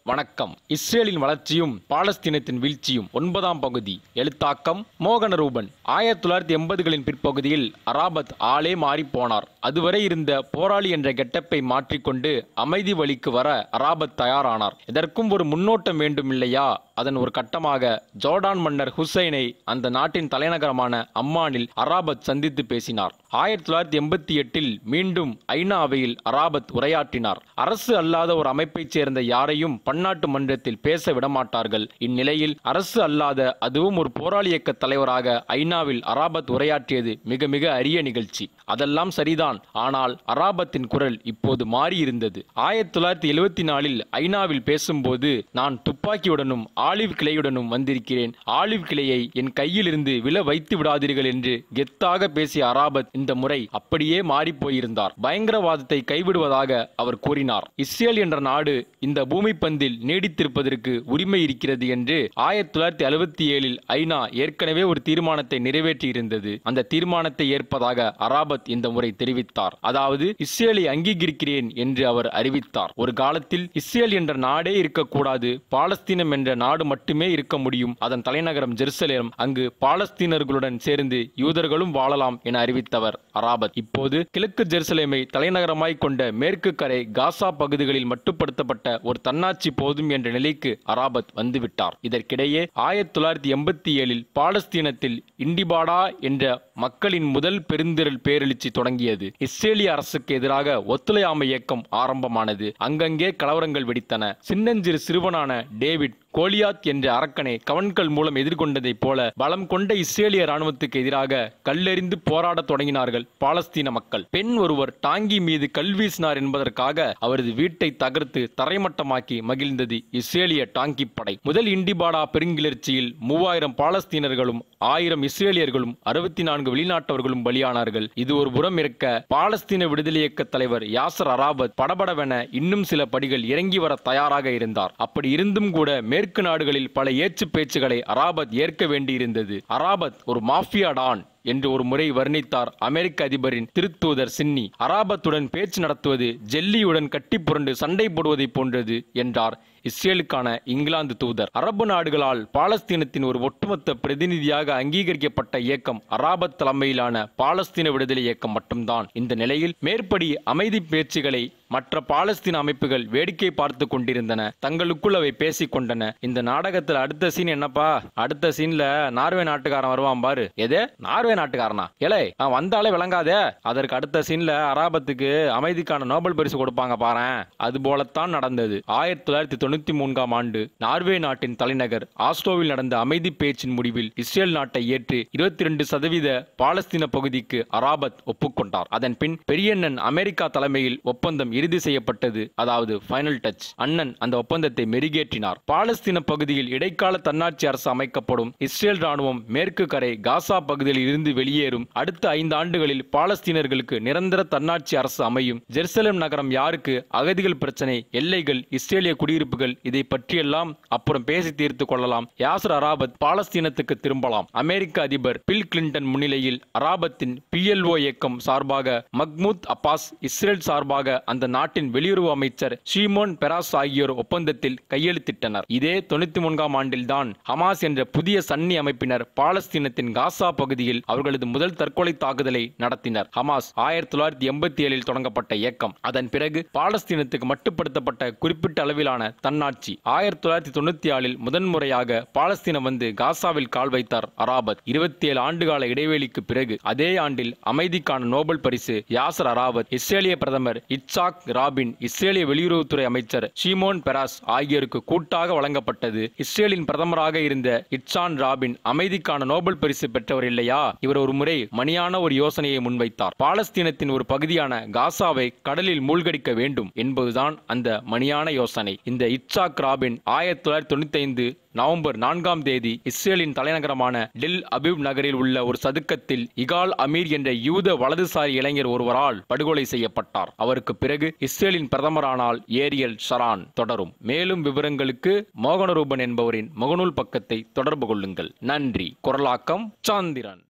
வணக்கம் இஸ்ரேலின் வளர்ச்சியும் பாலஸ்தீனத்தின் வீழ்ச்சியும் ஒன்பதாம் பகுதி எழுத்தாக்கம் மோகனரூபன் ஆயிரத்தி தொள்ளாயிரத்தி எண்பதுகளின் பிற்பகுதியில் அராபத் ஆளே மாறிப் போனார் அதுவரை இருந்த போராளி என்ற கெட்டப்பை மாற்றிக்கொண்டு அமைதி வழிக்கு வர அராபத் தயாரானார் இதற்கும் ஒரு முன்னோட்டம் வேண்டும் இல்லையா அதன் ஒரு கட்டமாக ஜோர்டான் மன்னர் ஹுசைனை அந்த நாட்டின் தலைநகரமான அம்மானில் அராபத் சந்தித்து பேசினார் ஆயிரத்தி தொள்ளாயிரத்தி எண்பத்தி எட்டில் மீண்டும் ஐநா அவையில் அராபத் உரையாற்றினார் அரசு அல்லாத ஒரு அமைப்பைச் சேர்ந்த யாரையும் பன்னாட்டு மன்றத்தில் பேச விடமாட்டார்கள் இந்நிலையில் அரசு அல்லாத அதுவும் ஒரு போராளி இயக்க தலைவராக ஐநாவில் அராபத் உரையாற்றியது மிக மிக அரிய நிகழ்ச்சி அதெல்லாம் சரிதான் ஆனால் அராபத்தின் குரல் இப்போது மாறியிருந்தது ஆயிரத்தி தொள்ளாயிரத்தி எழுவத்தி நாலில் ஐநாவில் பேசும்போது நான் துப்பாக்கியுடனும் ஆலிவ் கிளையுடனும் வந்திருக்கிறேன் ஆலிவ் கிளையை என் கையிலிருந்து விழ வைத்து விடாதீர்கள் என்று கெத்தாக பேசிய அராபத் இந்த முறை அப்படியே மாறிப் போயிருந்தார் பயங்கரவாதத்தை கைவிடுவதாக அவர் கூறினார் இஸ்ரேல் என்ற நாடு இந்த பூமி பந்தில் நீடித்திருப்பதற்கு உரிமை இருக்கிறது என்று ஆயிரத்தி தொள்ளாயிரத்தி அறுபத்தி ஏழில் ஐநா ஏற்கனவே ஒரு தீர்மானத்தை நிறைவேற்றியிருந்தது அந்த தீர்மானத்தை ஏற்பதாக அராபத் இந்த முறை தெரிவித்தார் அதாவது இஸ்ரேலை அங்கீகரிக்கிறேன் என்று அவர் அறிவித்தார் ஒரு காலத்தில் இஸ்ரேல் என்ற நாடே இருக்கக்கூடாது பாலஸ்தீனம் என்ற நாடு மட்டுமே இருக்க முடியும் அதன் தலைநகரம் ஜெருசலேம் அங்கு பாலஸ்தீனர்களுடன் சேர்ந்து யூதர்களும் வாழலாம் என அறிவித்தவர் அராபத் இப்போது கிழக்கு ஜெருசலேமை தலைநகரமாய் கொண்ட மேற்கு கரை காசா பகுதிகளில் மட்டுப்படுத்தப்பட்ட ஒரு தன்னாட்சி போதும் என்ற நிலைக்கு அராபத் வந்துவிட்டார் இதற்கிடையே ஆயிரத்தி தொள்ளாயிரத்தி எண்பத்தி ஏழில் பாலஸ்தீனத்தில் இண்டிபாடா என்ற மக்களின் முதல் பெருந்திரள் பேரெழுச்சி தொடங்கியது இஸ்ரேலிய அரசுக்கு எதிராக ஒத்துழையாமை இயக்கம் ஆரம்பமானது அங்கங்கே கலவரங்கள் வெடித்தன சின்னஞ்சிறு சிறுவனான டேவிட் கோலியாத் என்ற அரக்கனை கவன்கள் மூலம் எதிர்கொண்டதைப் போல பலம் கொண்ட இஸ்ரேலிய ராணுவத்துக்கு எதிராக கல்லெறிந்து போராடத் தொடங்கினார்கள் பாலஸ்தீன மக்கள் பெண் ஒருவர் டாங்கி மீது கல் வீசினார் என்பதற்காக அவரது வீட்டை தகர்த்து தரைமட்டமாக்கி மகிழ்ந்தது இஸ்ரேலிய டாங்கி படை முதல் இண்டிபாடா பெருங்கிளர்ச்சியில் மூவாயிரம் பாலஸ்தீனர்களும் ஆயிரம் இஸ்ரேலியர்களும் அறுபத்தி நான்கு வெளிநாட்டவர்களும் பலியானார்கள் இது ஒரு புறம் இருக்க பாலஸ்தீன விடுதலை இயக்க தலைவர் யாசர் அராபத் படபடவென இன்னும் சில படிகள் இறங்கி வர தயாராக இருந்தார் அப்படி இருந்தும் கூட மேற்கு நாடுகளில் பல ஏச்சு பேச்சுகளை அராபத் ஏற்க வேண்டியிருந்தது அராபத் ஒரு மாஃபியா டான் என்று ஒரு முறை வர்ணித்தார் அமெரிக்க அதிபரின் திருத்தூதர் சின்னி அராபத்துடன் பேச்சு நடத்துவது ஜெல்லியுடன் கட்டி புரண்டு சண்டை போடுவதைப் போன்றது என்றார் இஸ்ரேலுக்கான இங்கிலாந்து தூதர் அரபு நாடுகளால் பாலஸ்தீனத்தின் ஒரு ஒட்டுமொத்த பிரதிநிதியாக அங்கீகரிக்கப்பட்ட இயக்கம் அராபத் தலைமையிலான பாலஸ்தீன விடுதலை இயக்கம் மட்டும்தான் இந்த நிலையில் மேற்படி அமைதி பேச்சுகளை மற்ற பாலஸ்தீன அமைப்புகள் வேடிக்கை பார்த்து கொண்டிருந்தன தங்களுக்குள் அவை பேசிக் கொண்டன இந்த நாடகத்துல அடுத்த சீன் என்னப்பா அடுத்த சீன்ல நார்வே நாட்டுக்காரன் வருவான் பாரு எது நார்வே நாட்டுக்காரனா ஏலே அவன் வந்தாலே விளங்காதே அதற்கு அடுத்த சீன்ல அராபத்துக்கு அமைதிக்கான நோபல் பரிசு கொடுப்பாங்க பாரேன் அது போலத்தான் நடந்தது ஆயிரத்தி தொள்ளாயிரத்தி தொண்ணூத்தி மூன்றாம் ஆண்டு நார்வே நாட்டின் தலைநகர் ஆஸ்லோவில் நடந்த அமைதி பேச்சின் முடிவில் இஸ்ரேல் நாட்டை ஏற்று இருபத்தி ரெண்டு சதவீத பாலஸ்தீன பகுதிக்கு அராபத் ஒப்புக்கொண்டார் அதன் பின் பெரியண்ணன் அமெரிக்கா தலைமையில் ஒப்பந்தம் இறுதி செய்யப்பட்டது அதாவது ஃபைனல் டச் அண்ணன் அந்த ஒப்பந்தத்தை மெருகேற்றினார் பாலஸ்தீன பகுதியில் இடைக்கால தன்னாட்சி அரசு அமைக்கப்படும் இஸ்ரேல் ராணுவம் மேற்கு கரை காசா பகுதியில் இருந்து வெளியேறும் அடுத்த ஐந்து ஆண்டுகளில் பாலஸ்தீனர்களுக்கு நிரந்தர தன்னாட்சி அரசு அமையும் ஜெருசலேம் நகரம் யாருக்கு அகதிகள் பிரச்சனை எல்லைகள் இஸ்ரேலிய குடியிருப்புகள் இதை பற்றியெல்லாம் அப்புறம் பேசி தீர்த்து கொள்ளலாம் யாசர் அராபத் பாலஸ்தீனத்துக்கு திரும்பலாம் அமெரிக்க அதிபர் பில் கிளின்டன் முன்னிலையில் அராபத்தின் பிஎல்ஓ இயக்கம் சார்பாக மக்மூத் அப்பாஸ் இஸ்ரேல் சார்பாக அந்த நாட்டின் வெளியுறவு அமைச்சர் ஷீமோன் பெராஸ் ஆகியோர் ஒப்பந்தத்தில் கையெழுத்திட்டனர் இதே தொண்ணூத்தி மூன்றாம் ஆண்டில்தான் ஹமாஸ் என்ற புதிய சன்னி அமைப்பினர் பாலஸ்தீனத்தின் காசா பகுதியில் அவர்களது முதல் தற்கொலை தாக்குதலை நடத்தினர் ஹமாஸ் ஆயிரத்தி தொள்ளாயிரத்தி எண்பத்தி ஏழில் தொடங்கப்பட்ட இயக்கம் அதன் பிறகு பாலஸ்தீனத்துக்கு மட்டுப்படுத்தப்பட்ட குறிப்பிட்ட அளவிலான தன்னாட்சி ஆயிரத்தி தொள்ளாயிரத்தி தொண்ணூத்தி ஆறில் முதன்முறையாக பாலஸ்தீனம் வந்து காசாவில் கால் வைத்தார் அராபத் இருபத்தி ஏழு ஆண்டுகால இடைவெளிக்கு பிறகு அதே ஆண்டில் அமைதிக்கான நோபல் பரிசு யாசர் அராபத் இஸ்ரேலிய பிரதமர் இட்சாக் ராபின் இஸ்ரேலிய வெளியுறவுத்துறை அமைச்சர் ஷீமோன் பெராஸ் ஆகியோருக்கு கூட்டாக வழங்கப்பட்டது இஸ்ரேலின் பிரதமராக இருந்த இட்சான் ராபின் அமைதிக்கான நோபல் பரிசு பெற்றவர் இல்லையா இவர் ஒரு முறை மணியான ஒரு யோசனையை முன்வைத்தார் பாலஸ்தீனத்தின் ஒரு பகுதியான காசாவை கடலில் மூழ்கடிக்க வேண்டும் என்பதுதான் அந்த மணியான யோசனை இந்த இட்சாக் ராபின் ஆயிரத்தி தொள்ளாயிரத்தி தொண்ணூத்தி ஐந்து நவம்பர் நான்காம் தேதி இஸ்ரேலின் தலைநகரமான டில் அபிப் நகரில் உள்ள ஒரு சதுக்கத்தில் இகால் அமீர் என்ற யூத வலதுசாரி இளைஞர் ஒருவரால் படுகொலை செய்யப்பட்டார் அவருக்கு பிறகு இஸ்ரேலின் பிரதமரானால் ஏரியல் ஷரான் தொடரும் மேலும் விவரங்களுக்கு மோகனரூபன் என்பவரின் முகநூல் பக்கத்தை தொடர்பு கொள்ளுங்கள் நன்றி குரலாக்கம் சாந்திரன்